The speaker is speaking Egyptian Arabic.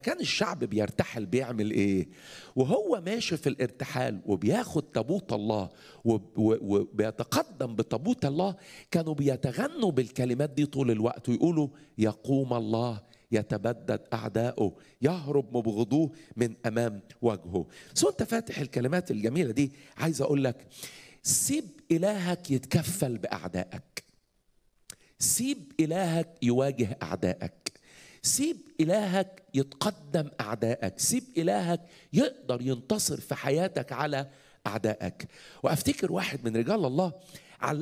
كان الشعب بيرتحل بيعمل ايه وهو ماشي في الارتحال وبياخد تابوت الله وب- و- وبيتقدم بتابوت الله كانوا بيتغنوا بالكلمات دي طول الوقت ويقولوا يقوم الله يتبدد اعداؤه يهرب مبغضوه من امام وجهه سو انت فاتح الكلمات الجميله دي عايز اقول لك سيب الهك يتكفل باعدائك سيب إلهك يواجه أعدائك سيب إلهك يتقدم أعدائك سيب إلهك يقدر ينتصر في حياتك على أعدائك وأفتكر واحد من رجال الله